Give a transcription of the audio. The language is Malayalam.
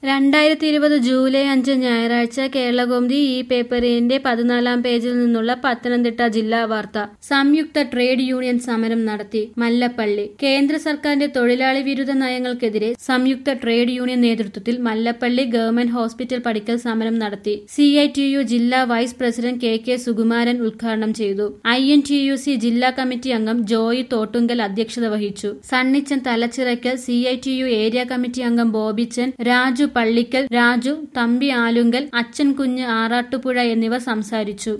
രണ്ടായിരത്തി ഇരുപത് ജൂലൈ അഞ്ച് ഞായറാഴ്ച കേരളകൗമുദി ഈ പേപ്പറിന്റെ പതിനാലാം പേജിൽ നിന്നുള്ള പത്തനംതിട്ട ജില്ലാ വാർത്ത സംയുക്ത ട്രേഡ് യൂണിയൻ സമരം നടത്തി മല്ലപ്പള്ളി കേന്ദ്ര സർക്കാരിന്റെ തൊഴിലാളി വിരുദ്ധ നയങ്ങൾക്കെതിരെ സംയുക്ത ട്രേഡ് യൂണിയൻ നേതൃത്വത്തിൽ മല്ലപ്പള്ളി ഗവൺമെന്റ് ഹോസ്പിറ്റൽ പടിക്കൽ സമരം നടത്തി സി ഐ ടി യു ജില്ലാ vice president K K Sukumaran ഉദ്ഘാടനം ചെയ്തു I N T U C ജില്ലാ കമ്മിറ്റി അംഗം ജോയി തോട്ടുങ്കൽ അധ്യക്ഷത വഹിച്ചു Sunnichan Thalachirackal C I T U area committee അംഗം ബോബിച്ചൻ രാജു പള്ളിക്കൽ രാജു തമ്പി ആലുങ്കൽ അച്ഛൻ കുഞ്ഞ് ആറാട്ടുപുഴ എന്നിവർ സംസാരിച്ചു